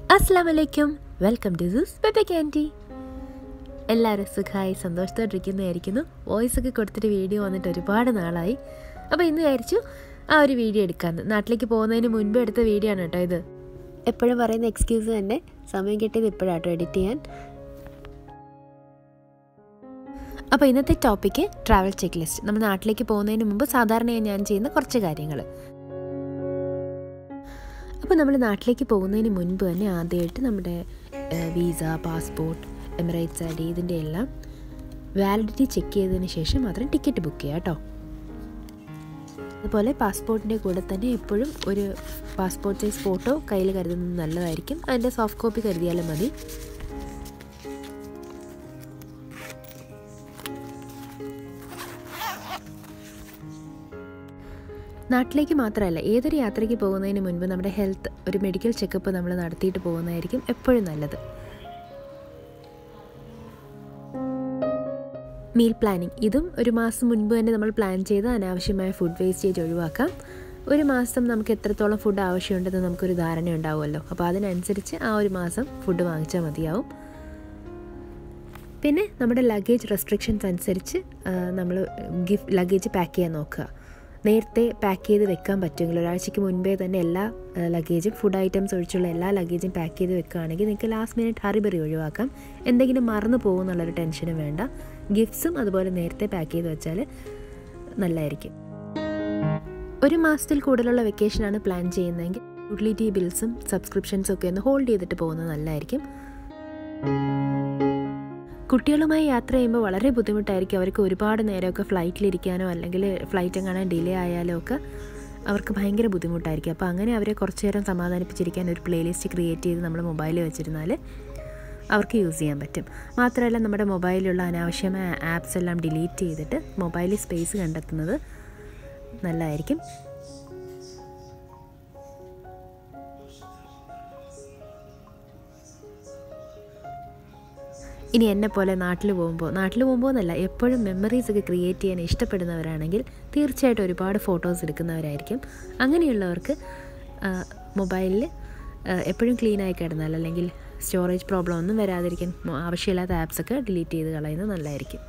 അസ്സാം വലൈക്കും welcome to സൂസ് പെപ്പ ക്യാൻറ്റി എല്ലാവരും സുഖമായി സന്തോഷത്തോട്ടിരിക്കുന്നതായിരിക്കുന്നു വോയിസ് ഒക്കെ കൊടുത്തിട്ട് വീഡിയോ വന്നിട്ട് ഒരുപാട് നാളായി അപ്പോൾ ഇന്ന് വിചാരിച്ചു ആ ഒരു വീഡിയോ എടുക്കാമെന്ന് നാട്ടിലേക്ക് പോകുന്നതിന് മുൻപ് എടുത്ത വീഡിയോ ആണ് കേട്ടോ ഇത് എപ്പോഴും പറയുന്ന എക്സ്ക്യൂസ് തന്നെ സമയം കിട്ടിയത് ഇപ്പോഴാട്ടോ എഡിറ്റ് ചെയ്യാൻ അപ്പോൾ ഇന്നത്തെ ടോപ്പിക്ക് ട്രാവൽ ചെക്ക് ലിസ്റ്റ് നമ്മൾ നാട്ടിലേക്ക് പോകുന്നതിന് മുമ്പ് സാധാരണയായി ഞാൻ ചെയ്യുന്ന കുറച്ച് കാര്യങ്ങൾ അപ്പോൾ നമ്മൾ നാട്ടിലേക്ക് പോകുന്നതിന് മുൻപ് തന്നെ ആദ്യമായിട്ട് നമ്മുടെ visa passport Emirates I D ഇതിൻ്റെ എല്ലാം വാലിഡിറ്റി ചെക്ക് ചെയ്തതിന് ശേഷം മാത്രം ടിക്കറ്റ് ബുക്ക് ചെയ്യുക കേട്ടോ അതുപോലെ പാസ്പോർട്ടിൻ്റെ കൂടെ തന്നെ എപ്പോഴും ഒരു പാസ്പോർട്ട് സൈസ് ഫോട്ടോ കയ്യിൽ കരുതുന്നത് നല്ലതായിരിക്കും അതിൻ്റെ സോഫ്റ്റ് കോപ്പി കരുതിയാലും മതി നാട്ടിലേക്ക് മാത്രമല്ല ഏതൊരു യാത്രയ്ക്ക് പോകുന്നതിന് മുൻപ് നമ്മുടെ ഹെൽത്ത് ഒരു മെഡിക്കൽ ചെക്കപ്പ് നമ്മൾ നടത്തിയിട്ട് പോകുന്നതായിരിക്കും എപ്പോഴും നല്ലത് മീൽ പ്ലാനിങ് ഇതും ഒരു മാസം മുൻപ് തന്നെ നമ്മൾ പ്ലാൻ ചെയ്ത് അനാവശ്യമായ ഫുഡ് വേസ്റ്റേജ് ഒഴിവാക്കാം ഒരു മാസം നമുക്ക് എത്രത്തോളം ഫുഡ് ആവശ്യമുണ്ടെന്ന് നമുക്കൊരു ധാരണ ഉണ്ടാവുമല്ലോ അപ്പോൾ അതിനനുസരിച്ച് ആ ഒരു മാസം ഫുഡ് വാങ്ങിച്ചാൽ മതിയാവും പിന്നെ നമ്മുടെ ലഗേജ് റെസ്ട്രിക്ഷൻസ് അനുസരിച്ച് നമ്മൾ ഗിഫ്റ്റ് ലഗേജ് പാക്ക് ചെയ്യാൻ നോക്കുക നേരത്തെ പാക്ക് ചെയ്ത് വെക്കാൻ പറ്റുമെങ്കിൽ ഒരാഴ്ചയ്ക്ക് മുൻപേ തന്നെ എല്ലാ ലഗേജും ഫുഡ് ഐറ്റംസ് ഒഴിച്ചുള്ള എല്ലാ ലഗേജും പാക്ക് ചെയ്ത് വെക്കുകയാണെങ്കിൽ നിങ്ങൾക്ക് ലാസ്റ്റ് മിനിറ്റ് ഹറിബറി ഒഴിവാക്കാം എന്തെങ്കിലും മറന്നു പോകും എന്നുള്ളൊരു ടെൻഷനും വേണ്ട ഗിഫ്റ്റ്സും അതുപോലെ നേരത്തെ പാക്ക് ചെയ്ത് വെച്ചാൽ നല്ലതായിരിക്കും ഒരു മാസത്തിൽ കൂടുതലുള്ള വെക്കേഷനാണ് പ്ലാൻ ചെയ്യുന്നതെങ്കിൽ യൂട്ടിലിറ്റി ബിൽസും സബ്സ്ക്രിപ്ഷൻസും ഒക്കെ ഒന്ന് ഹോൾഡ് ചെയ്തിട്ട് പോകുന്നത് നല്ലതായിരിക്കും കുട്ടികളുമായി യാത്ര ചെയ്യുമ്പോൾ വളരെ ബുദ്ധിമുട്ടായിരിക്കും അവർക്ക് ഒരുപാട് നേരമൊക്കെ ഫ്ലൈറ്റിലിരിക്കാനോ അല്ലെങ്കിൽ ഫ്ലൈറ്റ് എങ്ങാനും ഡിലേ ആയാലോ ഒക്കെ അവർക്ക് ഭയങ്കര ബുദ്ധിമുട്ടായിരിക്കും അപ്പോൾ അങ്ങനെ അവരെ കുറച്ച് നേരം സമാധാനിപ്പിച്ചിരിക്കാൻ ഒരു പ്ലേലിസ്റ്റ് ക്രിയേറ്റ് ചെയ്ത് നമ്മൾ മൊബൈലിൽ വെച്ചിരുന്നാൽ അവർക്ക് യൂസ് ചെയ്യാൻ പറ്റും മാത്രമല്ല നമ്മുടെ മൊബൈലിലുള്ള അനാവശ്യമായ ആപ്സ് എല്ലാം ഡിലീറ്റ് ചെയ്തിട്ട് മൊബൈലിൽ സ്പേസ് കണ്ടെത്തുന്നത് നല്ലതായിരിക്കും ഇനി എന്നെ പോലെ നാട്ടിൽ പോകുമ്പോൾ നാട്ടിൽ പോകുമ്പോൾ എന്നല്ല എപ്പോഴും മെമ്മറീസ് ഒക്കെ ക്രിയേറ്റ് ചെയ്യാൻ ഇഷ്ടപ്പെടുന്നവരാണെങ്കിൽ തീർച്ചയായിട്ടും ഒരുപാട് ഫോട്ടോസ് എടുക്കുന്നവരായിരിക്കും അങ്ങനെയുള്ളവർക്ക് മൊബൈലിൽ എപ്പോഴും ക്ലീൻ ആയി കിടന്നാൽ അല്ലെങ്കിൽ സ്റ്റോറേജ് പ്രോബ്ലം ഒന്നും വരാതിരിക്കാൻ ആവശ്യമില്ലാത്ത ആപ്സൊക്കെ ഡിലീറ്റ് ചെയ്ത് കളയുന്നത് നല്ലതായിരിക്കും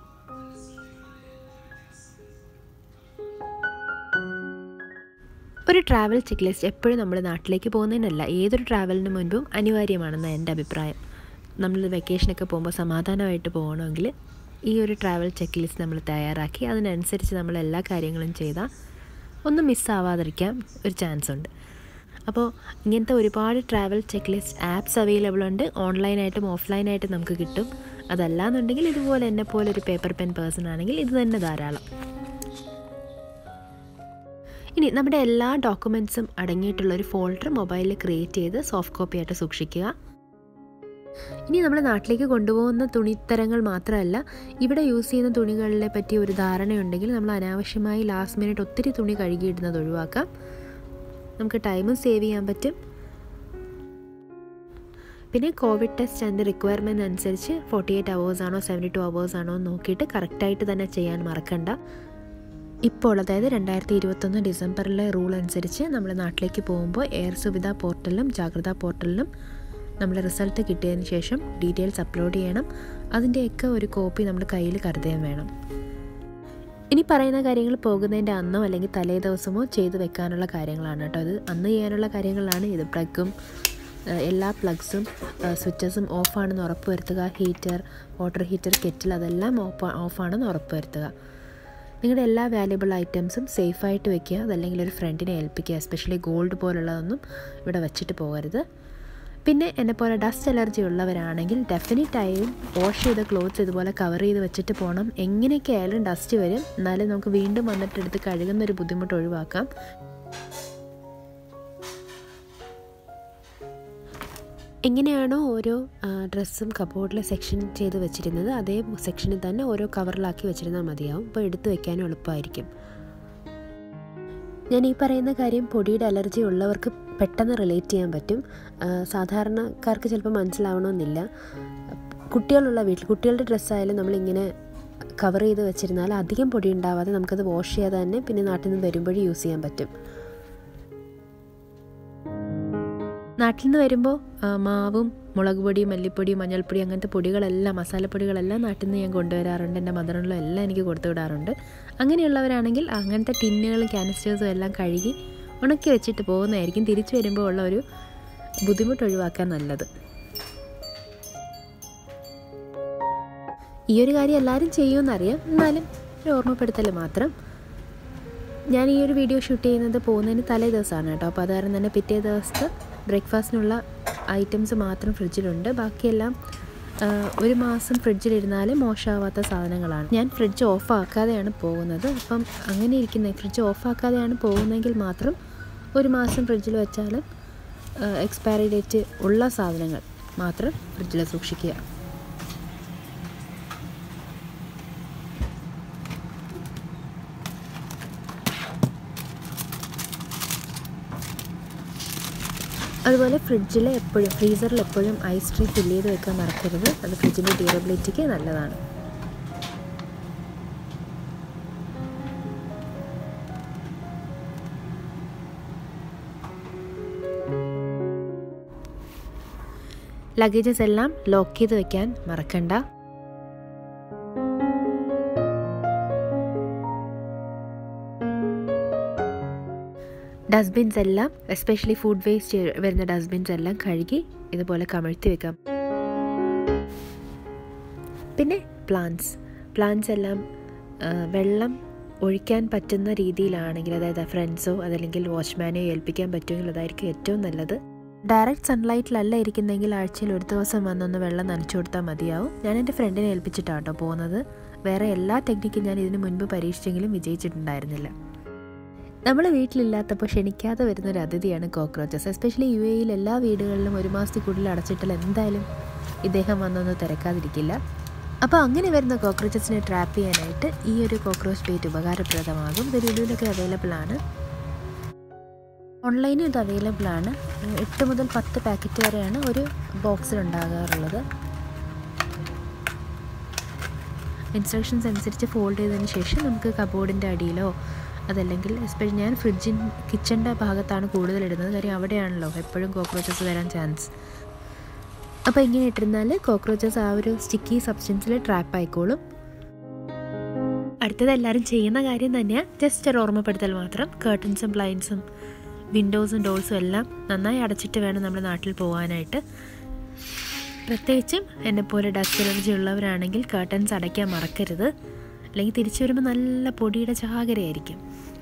ഒരു ട്രാവൽ ചെക്ക് ലിസ്റ്റ് എപ്പോഴും നമ്മൾ നാട്ടിലേക്ക് പോകുന്നതിനല്ല ഏതൊരു ട്രാവലിന് മുൻപും അനിവാര്യമാണെന്ന് എൻ്റെ അഭിപ്രായം നമ്മൾ വെക്കേഷനൊക്കെ പോകുമ്പോൾ സമാധാനമായിട്ട് പോകണമെങ്കിൽ ഈ ഒരു ട്രാവൽ ചെക്ക് ലിസ്റ്റ് നമ്മൾ തയ്യാറാക്കി അതിനനുസരിച്ച് നമ്മൾ എല്ലാ കാര്യങ്ങളും ചെയ്താൽ ഒന്നും മിസ്സാവാതിരിക്കാൻ ഒരു ചാൻസ് ഉണ്ട് അപ്പോൾ ഇങ്ങനത്തെ ഒരുപാട് travel check list apps available ഉണ്ട് ഓൺലൈനായിട്ടും ഓഫ്ലൈനായിട്ടും നമുക്ക് കിട്ടും അതല്ലാന്നുണ്ടെങ്കിൽ ഇതുപോലെ എന്നെ പോലെ ഒരു പേപ്പർ പെൻ പേഴ്സൺ ആണെങ്കിൽ ഇത് തന്നെ ധാരാളം ഇനി നമ്മുടെ എല്ലാ ഡോക്യുമെൻറ്റ്സും അടങ്ങിയിട്ടുള്ള ഒരു ഫോൾഡർ മൊബൈലിൽ ക്രിയേറ്റ് ചെയ്ത് സോഫ്റ്റ് കോപ്പി ആയിട്ട് സൂക്ഷിക്കുക ഇനി നമ്മൾ നാട്ടിലേക്ക് കൊണ്ടുപോകുന്ന തുണിത്തരങ്ങൾ മാത്രമല്ല ഇവിടെ യൂസ് ചെയ്യുന്ന തുണികളെ പറ്റി ഒരു ധാരണയുണ്ടെങ്കിൽ നമ്മൾ അനാവശ്യമായി ലാസ്റ്റ് മിനിറ്റ് ഒത്തിരി തുണി കഴുകിയിടുന്നത് ഒഴിവാക്കാം നമുക്ക് ടൈമും സേവ് ചെയ്യാൻ പറ്റും പിന്നെ കോവിഡ് ടെസ്റ്റ് അതിൻ്റെ റിക്വയർമെൻറ്റ് അനുസരിച്ച് ഫോർട്ടി എയ്റ്റ് അവേഴ്സ് ആണോ സെവൻറ്റി ടു അവേഴ്സ് ആണോ നോക്കിയിട്ട് കറക്റ്റായിട്ട് തന്നെ ചെയ്യാൻ മറക്കണ്ട ഇപ്പോൾ അതായത് രണ്ടായിരത്തി ഇരുപത്തൊന്ന് ഡിസംബറിലെ റൂൾ അനുസരിച്ച് നമ്മൾ നാട്ടിലേക്ക് പോകുമ്പോൾ എയർ സുവിധ പോർട്ടലിലും ജാഗ്രത പോർട്ടലിലും നമ്മൾ റിസൾട്ട് കിട്ടിയതിന് ശേഷം ഡീറ്റെയിൽസ് അപ്ലോഡ് ചെയ്യണം അതിൻ്റെയൊക്കെ ഒരു കോപ്പി നമ്മുടെ കയ്യിൽ കരുതുകയും വേണം ഇനി പറയുന്ന കാര്യങ്ങൾ പോകുന്നതിൻ്റെ അന്നോ അല്ലെങ്കിൽ തലേ ദിവസമോ ചെയ്തു വെക്കാനുള്ള കാര്യങ്ങളാണ് കേട്ടോ ഇത് അന്ന് ചെയ്യാനുള്ള കാര്യങ്ങളാണ് ഇത് പ്ലഗും എല്ലാ പ്ലഗ്സും സ്വിച്ചസും ഓഫാണെന്ന് ഉറപ്പ് വരുത്തുക ഹീറ്റർ വാട്ടർ ഹീറ്റർ കെറ്റിൽ അതെല്ലാം ഓഫ് ഓഫാണെന്ന് ഉറപ്പ് വരുത്തുക നിങ്ങളുടെ എല്ലാ വാല്യുബിൾ ഐറ്റംസും സേഫായിട്ട് വെക്കുക അതല്ലെങ്കിൽ ഒരു ഫ്രണ്ടിനെ ഏൽപ്പിക്കുക എസ്പെഷ്യലി ഗോൾഡ് പോലുള്ളതൊന്നും ഇവിടെ വെച്ചിട്ട് പോകരുത് പിന്നെ എന്നെപ്പോലെ ഡസ്റ്റ് അലർജി ഉള്ളവരാണെങ്കിൽ ഡെഫിനറ്റായും വാഷ് ചെയ്ത ക്ലോത്ത്സ് ഇതുപോലെ കവർ ചെയ്ത് വെച്ചിട്ട് പോകണം എങ്ങനെയൊക്കെ ആയാലും ഡസ്റ്റ് വരും എന്നാലും നമുക്ക് വീണ്ടും വന്നിട്ട് എടുത്ത് കഴുകുന്ന ഒരു ബുദ്ധിമുട്ട് ഒഴിവാക്കാം എങ്ങനെയാണോ ഓരോ ഡ്രസ്സും കബോർഡിലെ സെക്ഷൻ ചെയ്ത് വെച്ചിരുന്നത് അതേ സെക്ഷനിൽ തന്നെ ഓരോ കവറിലാക്കി വെച്ചിരുന്നാൽ മതിയാവും അപ്പോൾ എടുത്തു വെക്കാനും എളുപ്പമായിരിക്കും ഞാൻ ഈ പറയുന്ന കാര്യം പൊടിയുടെ അലർജി ഉള്ളവർക്ക് പെട്ടെന്ന് റിലേറ്റ് ചെയ്യാൻ പറ്റും സാധാരണക്കാർക്ക് ചിലപ്പോൾ മനസ്സിലാവണമെന്നില്ല കുട്ടികളുള്ള വീട്ടിൽ കുട്ടികളുടെ ഡ്രസ്സായാലും നമ്മളിങ്ങനെ കവർ ചെയ്ത് വെച്ചിരുന്നാൽ അധികം പൊടി ഉണ്ടാവാതെ നമുക്കത് വാഷ് ചെയ്യാതെ തന്നെ പിന്നെ നാട്ടിൽ നിന്ന് വരുമ്പോഴും യൂസ് ചെയ്യാൻ പറ്റും നാട്ടിൽ നിന്ന് വരുമ്പോൾ മാവും മുളക് പൊടി മല്ലിപ്പൊടി മഞ്ഞൾപ്പൊടി അങ്ങനത്തെ പൊടികളെല്ലാം മസാലപ്പൊടികളെല്ലാം നാട്ടിൽ നിന്ന് ഞാൻ കൊണ്ടുവരാറുണ്ട് എൻ്റെ മദറിനുള്ള എല്ലാം എനിക്ക് കൊടുത്തു വിടാറുണ്ട് അങ്ങനെയുള്ളവരാണെങ്കിൽ അങ്ങനത്തെ ടിന്നുകളും ക്യാനിസ്റ്റേഴ്സും എല്ലാം കഴുകി ഉണക്കി വെച്ചിട്ട് പോകുന്നതായിരിക്കും തിരിച്ചു വരുമ്പോൾ ഉള്ള ഒരു ബുദ്ധിമുട്ട് ഒഴിവാക്കാൻ നല്ലത് ഈ ഒരു കാര്യം എല്ലാവരും ചെയ്യുമെന്നറിയാം എന്നാലും ഒരു ഓർമ്മപ്പെടുത്തൽ മാത്രം ഞാൻ ഈ ഒരു വീഡിയോ ഷൂട്ട് ചെയ്യുന്നത് പോകുന്നതിന് തലേ ദിവസമാണ് കേട്ടോ അപ്പോൾ അത് കാരണം തന്നെ പിറ്റേ ദിവസത്തെ ബ്രേക്ക്ഫാസ്റ്റിനുള്ള ഐറ്റംസ് മാത്രം ഫ്രിഡ്ജിലുണ്ട് ബാക്കിയെല്ലാം ആ, ഒരു മാസം ഫ്രിഡ്ജിലിരുന്നാൽ മോശമാവാത്ത സാധനങ്ങളാണ് ഞാൻ ഫ്രിഡ്ജ് ഓഫ് ആക്കാതെയാണ് പോകുന്നത് അപ്പം അങ്ങനെ ഇരിക്കുന്നത് ഫ്രിഡ്ജ് ഓഫ് ആക്കാതെയാണ് പോകുന്നതെങ്കിൽ മാത്രം ഒരു മാസം ഫ്രിഡ്ജിൽ വെച്ചാലും എക്സ്പയറി ഡേറ്റ് ഉള്ള സാധനങ്ങൾ മാത്രം ഫ്രിഡ്ജിൽ സൂക്ഷിക്കുക അതുപോലെ ഫ്രിഡ്ജിൽ എപ്പോഴും ഫ്രീസറിൽ എപ്പോഴും ഐസ് ട്രീ ഫില്ല് ചെയ്ത് വെക്കാൻ മറക്കരുത് അത് ഫ്രിഡ്ജിൻ്റെ ഡ്യൂറബിലിറ്റിക്ക് നല്ലതാണ് ലഗേജസ് എല്ലാം ലോക്ക് ചെയ്ത് വെക്കാൻ മറക്കണ്ട ഡസ്റ്റ്ബിൻസ് എല്ലാം എസ്പെഷ്യലി ഫുഡ് വേസ്റ്റ് വരുന്ന ഡസ്റ്റ്ബിൻസ് എല്ലാം കഴുകി ഇതുപോലെ കമഴ്ത്തി വെക്കാം പിന്നെ പ്ലാന്റ്സ് പ്ലാന്റ്സ് എല്ലാം ആ, വെള്ളം ഒഴിക്കാൻ പറ്റുന്ന രീതിയിലാണെങ്കിൽ അതായത് ഫ്രണ്ട്സോ അതല്ലെങ്കിൽ വാച്ച്മാനെയോ ഏൽപ്പിക്കാൻ പറ്റുമെങ്കിൽ അതായിരിക്കും ഏറ്റവും നല്ലത് ഡയറക്റ്റ് സൺലൈറ്റിലല്ല ഇരിക്കുന്നെങ്കിൽ ആഴ്ചയിൽ ഒരു ദിവസം വന്നൊന്ന് വെള്ളം നനച്ചു കൊടുത്താൽ മതിയാവും ഞാൻ എൻ്റെ ഫ്രണ്ടിനെ ഏൽപ്പിച്ചിട്ടാണ് കേട്ടോ പോകുന്നത് വേറെ എല്ലാ ടെക്നിക്കും ഞാൻ ഇതിനു മുൻപ് പരീക്ഷിച്ചെങ്കിലും വിജയിച്ചിട്ടുണ്ടായിരുന്നില്ല നമ്മൾ വീട്ടിലില്ലാത്തപ്പോൾ ക്ഷണിക്കാതെ വരുന്ന ഒരു അതിഥിയാണ് കോക്രോച്ചസ് എസ്പെഷ്യലി യു എയിൽ എല്ലാ വീടുകളിലും ഒരു മാസത്തിൽ കൂടുതൽ അടച്ചിട്ടാൽ എന്തായാലും ഇദ്ദേഹം വന്നൊന്ന് തിരക്കാതിരിക്കില്ല അപ്പോൾ അങ്ങനെ വരുന്ന കോക്രോച്ചസിനെ ട്രാപ്പ് ചെയ്യാനായിട്ട് ഈ ഒരു കോക്രോച്ച് ബേറ്റ് ഉപകാരപ്രദമാകും ഇത് ലുലുവിലൊക്കെ അവൈലബിൾ ആണ് ഓൺലൈനും ഇത് അവൈലബിൾ ആണ് എട്ട് മുതൽ പത്ത് പാക്കറ്റ് വരെയാണ് ഒരു ബോക്സിൽ ഉണ്ടാകാറുള്ളത് ഇൻസ്ട്രക്ഷൻസ് അനുസരിച്ച് ഫോൾഡ് ചെയ്തതിന് ശേഷം നമുക്ക് കബോർഡിൻ്റെ അടിയിലോ അതല്ലെങ്കിൽ എസ്പെഷ്യലി ഞാൻ ഫ്രിഡ്ജിൻ കിച്ചൻ്റെ ഭാഗത്താണ് കൂടുതൽ ഇടുന്നത് കാര്യം അവിടെയാണല്ലോ എപ്പോഴും കോക്രോച്ചസ് വരാൻ ചാൻസ് അപ്പോൾ ഇങ്ങനെ ഇട്ടിരുന്നാൽ കോക്രോച്ചസ് ആ ഒരു സ്റ്റിക്കി സബ്സ്റ്റൻസിൽ ട്രാപ്പ് ആയിക്കോളും അടുത്തത് എല്ലാവരും ചെയ്യുന്ന കാര്യം തന്നെയാണ് ജസ്റ്റ് ഒരു ഓർമ്മപ്പെടുത്തൽ മാത്രം കേർട്ടൻസും ബ്ലൈൻഡ്സും വിൻഡോസും ഡോഴ്സും എല്ലാം നന്നായി അടച്ചിട്ട് വേണം നമ്മുടെ നാട്ടിൽ പോകാനായിട്ട് പ്രത്യേകിച്ചും എന്നെപ്പോലെ ഡസ്റ്റ് അലർജി ഉള്ളവരാണെങ്കിൽ കേർട്ടൻസ് അടയ്ക്കാൻ മറക്കരുത് അല്ലെങ്കിൽ തിരിച്ചു വരുമ്പോൾ നല്ല പൊടിയുടെ ചാകരയായിരിക്കും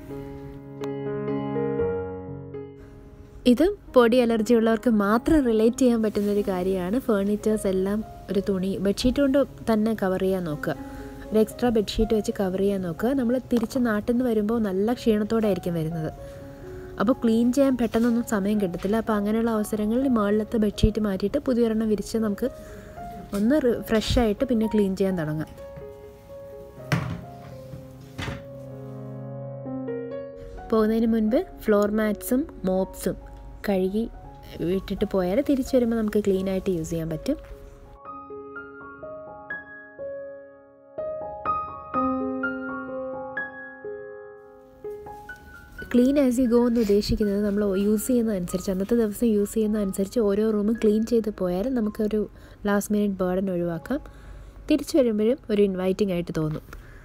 ഇതും പൊടി അലർജി ഉള്ളവർക്ക് മാത്രം റിലേറ്റ് ചെയ്യാൻ പറ്റുന്ന ഒരു കാര്യമാണ് ഫേർണിച്ചേഴ്സ് എല്ലാം ഒരു തുണി ബെഡ്ഷീറ്റ് കൊണ്ട് തന്നെ കവർ ചെയ്യാൻ നോക്കുക ഒരു എക്സ്ട്രാ ബെഡ്ഷീറ്റ് വെച്ച് കവർ ചെയ്യാൻ നോക്കുക നമ്മൾ തിരിച്ച് നാട്ടിൽ നിന്ന് വരുമ്പോൾ നല്ല ക്ഷീണത്തോടെ ആയിരിക്കും വരുന്നത് അപ്പോൾ ക്ലീൻ ചെയ്യാൻ പെട്ടെന്നൊന്നും സമയം കിട്ടത്തില്ല അപ്പോൾ അങ്ങനെയുള്ള അവസരങ്ങളിൽ മുകളിലത്തെ ബെഡ്ഷീറ്റ് മാറ്റിയിട്ട് പുതിയൊരെണ്ണം വിരിച്ച് നമുക്ക് ഒന്ന് ഫ്രഷ് ആയിട്ട് പിന്നെ ക്ലീൻ ചെയ്യാൻ തുടങ്ങാം പോകുന്നതിന് മുൻപ് ഫ്ലോർ മാറ്റ്സും മോപ്സും കഴുകി വിട്ടിട്ട് പോയാൽ തിരിച്ചു വരുമ്പോൾ നമുക്ക് ക്ലീൻ ആയിട്ട് യൂസ് ചെയ്യാൻ പറ്റും ക്ലീൻ ആസ് യു ഗോ എന്ന് ഉദ്ദേശിക്കുന്നത് നമ്മൾ യൂസ് ചെയ്യുന്നതനുസരിച്ച് അന്നത്തെ ദിവസം യൂസ് ചെയ്യുന്നതനുസരിച്ച് ഓരോ റൂമും ക്ലീൻ ചെയ്ത് പോയാൽ നമുക്കൊരു ലാസ്റ്റ് മിനിറ്റ് ബേർഡൻ ഒഴിവാക്കാം തിരിച്ചു വരുമ്പോഴും ഒരു ഇൻവൈറ്റിംഗ് ആയിട്ട് തോന്നും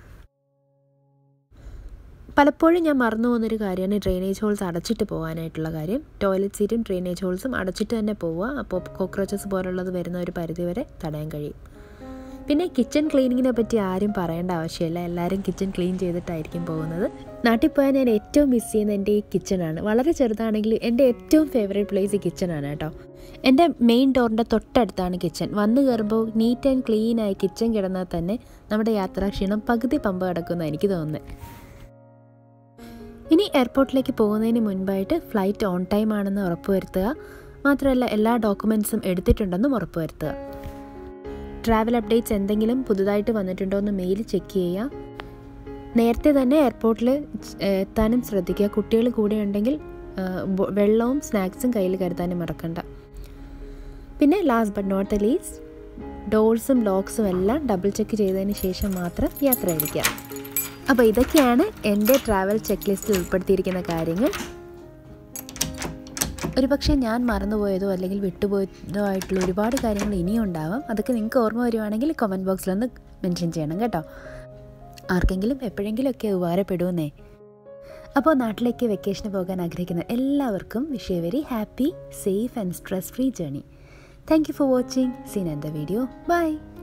പലപ്പോഴും ഞാൻ മറന്നു പോകുന്നൊരു കാര്യമാണ് ഡ്രെയിനേജ് ഹോൾസ് അടച്ചിട്ട് പോകാനായിട്ടുള്ള കാര്യം ടോയ്ലറ്റ് സീറ്റും ഡ്രെയിനേജ് ഹോൾസും അടച്ചിട്ട് തന്നെ പോവുക അപ്പോൾ കോക്രോച്ചസ് പോലുള്ളത് വരുന്ന ഒരു പരിധി വരെ തടയാൻ കഴിയും പിന്നെ കിച്ചൺ ക്ലീനിങ്ങിനെ പറ്റി ആരും പറയേണ്ട ആവശ്യമില്ല എല്ലാവരും കിച്ചൺ ക്ലീൻ ചെയ്തിട്ടായിരിക്കും പോകുന്നത് നാട്ടിൽ പോയാൽ ഞാൻ ഏറ്റവും മിസ് ചെയ്യുന്ന എൻ്റെ ഈ കിച്ചണാണ് വളരെ ചെറുതാണെങ്കിൽ എൻ്റെ ഏറ്റവും ഫേവറേറ്റ് പ്ലേസ് ഈ കിച്ചണാണ് കേട്ടോ എൻ്റെ മെയിൻ ഡോറിൻ്റെ തൊട്ടടുത്താണ് കിച്ചൺ വന്ന് കയറുമ്പോൾ നീറ്റ് ആൻഡ് ക്ലീൻ ആയി കിച്ചൺ കിടന്നാൽ തന്നെ നമ്മുടെ യാത്രാക്ഷീണം പകുതി പമ്പ് കിടക്കുമെന്ന് എനിക്ക് തോന്നുന്നത് ഇനി എയർപോർട്ടിലേക്ക് പോകുന്നതിന് മുൻപായിട്ട് ഫ്ലൈറ്റ് ഓൺ ടൈം ആണെന്ന് ഉറപ്പുവരുത്തുക മാത്രമല്ല എല്ലാ ഡോക്യുമെൻസും എടുത്തിട്ടുണ്ടെന്നും ഉറപ്പുവരുത്തുക ട്രാവൽ അപ്ഡേറ്റ്സ് എന്തെങ്കിലും പുതുതായിട്ട് വന്നിട്ടുണ്ടോ എന്ന് മെയിൽ ചെക്ക് ചെയ്യുക നേരത്തെ തന്നെ എയർപോർട്ടിൽ എത്താനും ശ്രദ്ധിക്കുക കുട്ടികൾ കൂടെ ഉണ്ടെങ്കിൽ വെള്ളവും സ്നാക്സും കയ്യിൽ കരുതാനും മറക്കണ്ട പിന്നെ last but not the least ഡോർസും ലോക്സും എല്ലാം ഡബിൾ ചെക്ക് ചെയ്തതിന് ശേഷം മാത്രം യാത്ര അടിക്കുക അപ്പോൾ ഇതൊക്കെയാണ് എൻ്റെ ട്രാവൽ ചെക്ക് ലിസ്റ്റിൽ ഉൾപ്പെടുത്തിയിരിക്കുന്ന കാര്യങ്ങൾ ഒരുപക്ഷെ ഞാൻ മറന്നുപോയതോ അല്ലെങ്കിൽ വിട്ടുപോയതോ ആയിട്ടുള്ള ഒരുപാട് കാര്യങ്ങൾ ഇനിയും ഉണ്ടാവാം അതൊക്കെ നിങ്ങൾക്ക് ഓർമ്മ വരുവാണെങ്കിൽ കമൻറ്റ് ബോക്സിലൊന്ന് മെൻഷൻ ചെയ്യണം കേട്ടോ ആർക്കെങ്കിലും എപ്പോഴെങ്കിലുമൊക്കെ ഉപകാരപ്പെടുമെന്നേ അപ്പോൾ നാട്ടിലേക്ക് വെക്കേഷന് പോകാൻ ആഗ്രഹിക്കുന്ന എല്ലാവർക്കും wish a very happy safe and stress free journey thank you for watching seen and the video by